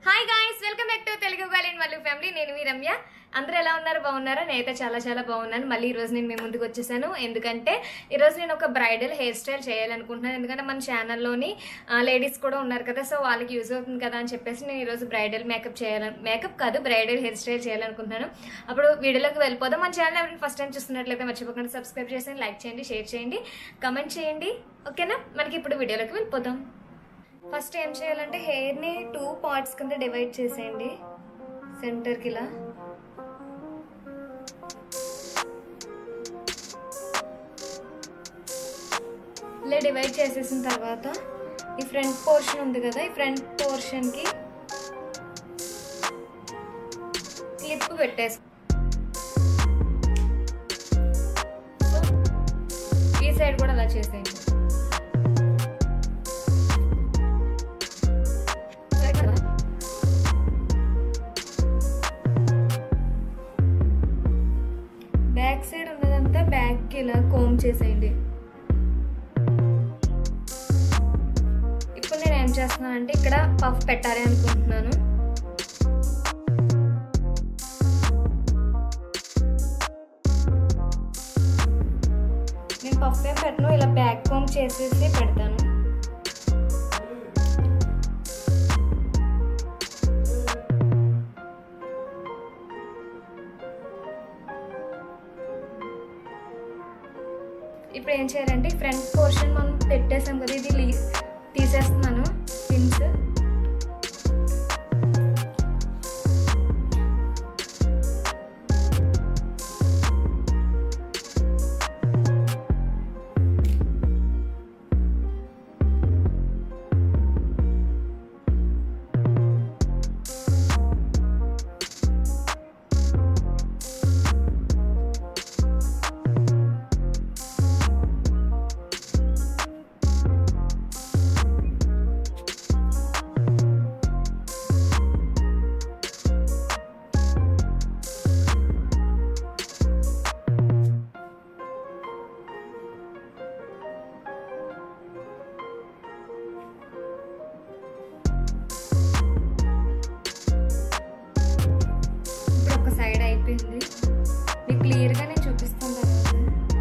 Hi guys welcome back to Telugu గాలిన్ మల్లు family నేను మీ రమ్య అందరూ ఎలా ఉన్నారు బాగున్నారా నేనైతే చాలా చాలా బాగున్నాను మళ్ళీ ఈ రోజు నేను మీ ముందుకు వచ్చేసాను ఎందుకంటే ఈ రోజు నేను ఒక బ్రైడల్ హెయిర్ స్టైల్ చేయాలనుకుంటున్నాను ఎందుకంటే మన ఛానల్లోని లేడీస్ కూడా ఉన్నారు కదా సో వాళ్ళకి యూజ్ అవుతుంది కదా అని చెప్పేసి నేను ఈరోజు బ్రైడల్ మేకప్ చేయాలని మేకప్ కాదు బ్రైడల్ హెయిర్ స్టైల్ చేయాలనుకుంటున్నాను అప్పుడు వీడియోలోకి వెళ్ళిపోదాం మన ఛానల్ ఎవరైనా ఫస్ట్ టైం చూస్తున్నట్లయితే మర్చిపోకుండా సబ్స్క్రైబ్ చేసి లైక్ చేయండి షేర్ చేయండి కమెంట్ చేయండి ఓకేనా మనకి ఇప్పుడు వీడియోలోకి వెళ్ళిపోదాం ఫస్ట్ ఏం చేయాలంటే హెయిర్ని టూ పార్ట్స్ కింద డివైడ్ చేసేయండి సెంటర్కి ఇలా ఇలా డివైడ్ చేసేసిన తర్వాత ఈ ఫ్రంట్ పోర్షన్ ఉంది కదా ఈ ఫ్రంట్ పోర్షన్కి క్లిప్ పెట్టేసి సో ఈ సైడ్ కూడా అలా చేసేయండి సరే కదా? బ్యాక్ సైడ్ ఉన్నదంతా బ్యాక్కి ఇలా కోమ్ చేసేయండి ఇప్పుడు నేను ఏం చేస్తున్నానంటే ఇక్కడ పఫ్ పెట్టాలి అనుకుంటున్నాను నేను పఫ్ ఏం పెట్టను ఇలా బ్యాక్ కోమ్ చేసేసి పెడతాను ఇప్పుడు ఏం చేయాలంటే ఫ్రంట్ పోర్షన్ మనం పెట్టేసాం కదా ఇది లీ- తీసేస్తున్నాను పిన్స్ ఇప్పుడు ఒక సైడ్ అయిపోయింది మీకు క్లియర్గా నేను చూపిస్తాను తర్వాత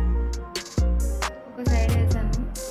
ఒక సైడ్ వేసాను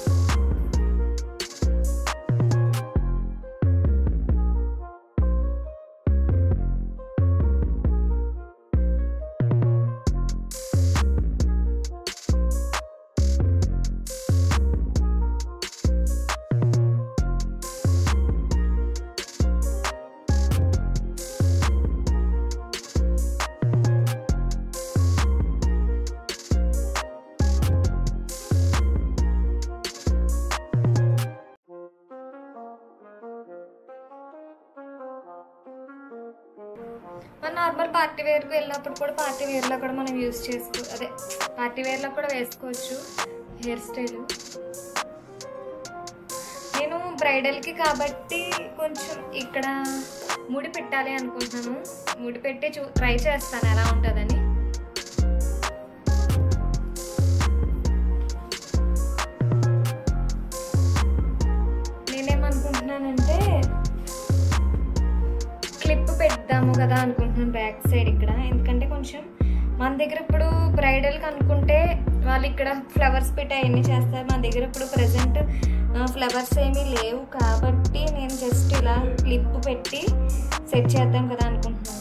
మన నార్మల్ పార్టీ వేర్కి వెళ్ళినప్పుడు కూడా పార్టీ వేర్లో కూడా మనం యూజ్ చేసుకో అదే పార్టీ వేర్లో కూడా వేసుకోవచ్చు హెయిర్ స్టైల్ నేను బ్రైడల్కి కాబట్టి కొంచెం ఇక్కడ ముడి పెట్టాలి అనుకుంటున్నాను ముడి పెట్టి చూ ట్రై చేస్తాను ఎలా ఉంటుందని నేనేమనుకుంటున్నానంటే క్లిప్ పెడదాము కదా అనుకుంటున్నాను బ్యాక్ సైడ్ ఇక్కడ ఎందుకంటే కొంచెం మన దగ్గర ఇప్పుడు బ్రైడల్కి అనుకుంటే వాళ్ళు ఇక్కడ ఫ్లవర్స్ పెట్టి అవన్నీ చేస్తారు మన దగ్గర ఇప్పుడు ప్రజెంట్ ఫ్లవర్స్ ఏమీ లేవు కాబట్టి నేను జస్ట్ ఇలా క్లిప్ పెట్టి సెట్ చేద్దాం కదా అనుకుంటున్నాను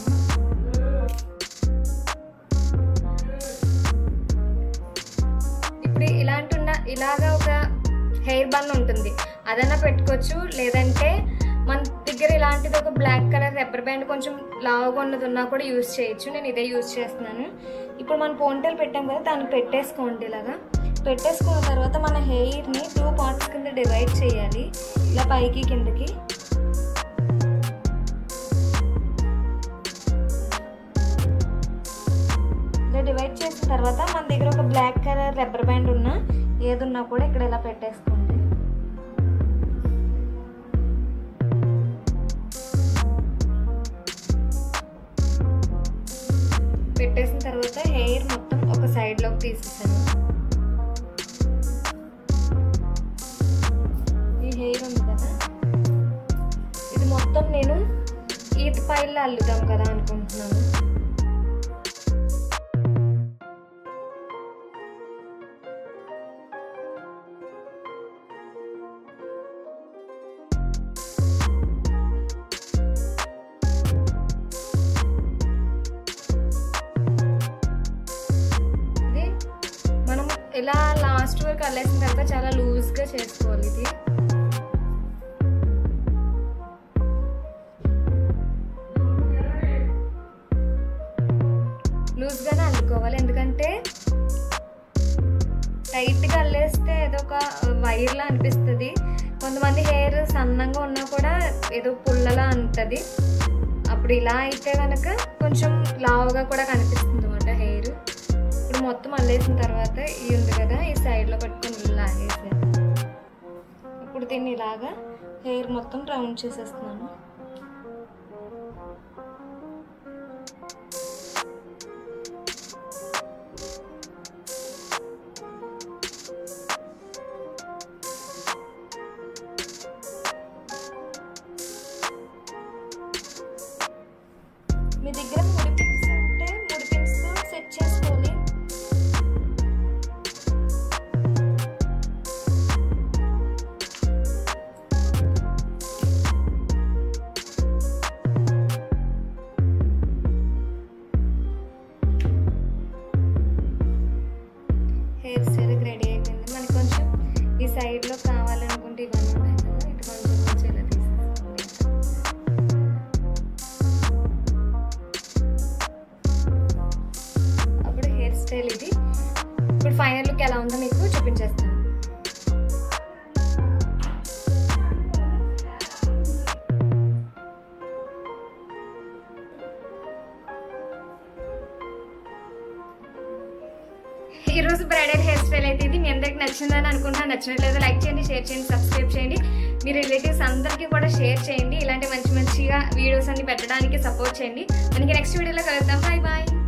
ఇప్పుడు ఇలాంటి ఉన్న ఇలాగా ఒక హెయిర్ బన్ ఉంటుంది అదన్నా పెట్టుకోవచ్చు లేదంటే మన దగ్గర ఇలాంటిది ఒక బ్లాక్ కలర్ రబ్బర్ బ్యాండ్ కొంచెం లావుగా ఉన్నది ఉన్నా కూడా యూజ్ చేయొచ్చు నేను ఇదే యూజ్ చేస్తున్నాను ఇప్పుడు మనం పోంటలు పెట్టాం కదా దాన్ని పెట్టేసుకోండి ఇలాగా పెట్టేసుకున్న తర్వాత మన హెయిర్ని టూ పార్ట్స్ కింద డివైడ్ చేయాలి ఇలా పైకి కిందకి ఇలా డివైడ్ చేసిన తర్వాత మన దగ్గర ఒక బ్లాక్ కలర్ రబ్బర్ బ్యాండ్ ఉన్నా ఏదున్నా కూడా ఇక్కడ ఇలా పెట్టేసుకోండి పెట్టేసిన తర్వాత హెయిర్ మొత్తం ఒక సైడ్లోకి తీసేసాను ఈ హెయిర్ ఉంది కదా ఇది మొత్తం నేను స్టైల్లో అల్లుదాం కదా అనుకుంటున్నాను ఇది మనం ఇలా లాస్ట్ వరకు అల్లేసిన తర్వాత చాలా లూజ్గా చేసుకోవాలి ఇది లూజ్గానే అల్లుకోవాలి ఎందుకంటే టైట్గా అల్లేస్తే ఏదో ఒక వైర్లా అనిపిస్తుంది కొంతమంది హెయిర్ సన్నంగా ఉన్నా కూడా ఏదో పుల్లలా ఉంటుంది అప్పుడు ఇలా అయితే కనుక కొంచెం లావుగా కూడా కనిపిస్తుంది అనమాట హెయిర్ ఇప్పుడు మొత్తం అల్లేసిన తర్వాత ఇది ఉంది కదా ఈ సైడ్లో పట్టుకొని లాగేసి ఇప్పుడు దీన్ని ఇలాగా హెయిర్ మొత్తం రౌండ్ చేసేస్తున్నాను మీ దగ్గర ముడి పిన్స్ ఉంటే ముడి పిన్స్ సెట్ చేసుకోవాలి హెయిర్ స్టైల్ రెడీ అయిపోయింది మనకి కొంచెం ఈ సైడ్లో కావాలనుకుంటే ఇవన్నీ ఉన్నాయి కదా ఇటు కొంచెం కొంచెం ఇలా తీసేసుకోవాలి అప్పుడు హెయిర్ స్టైల్ ఇది ఇప్పుడు ఫైనల్ లుక్ ఎలా ఉందో మీకు చూపించేస్తాను ఈ రోజు బ్రైడల్ హెయిర్ స్టైల్ అయితే ఇది మీ అందరికి నచ్చిందని అనుకుంటున్నా నచ్చినట్లయితే లైక్ చేయండి షేర్ చేయండి సబ్స్క్రైబ్ చేయండి మీ రిలేటివ్స్ అందరికీ కూడా షేర్ చేయండి ఇలాంటి మంచి మంచిగా వీడియోస్ అన్ని పెట్టడానికి సపోర్ట్ చేయండి మనకి నెక్స్ట్ వీడియోలో కలుద్దాం బాయ్ బాయ్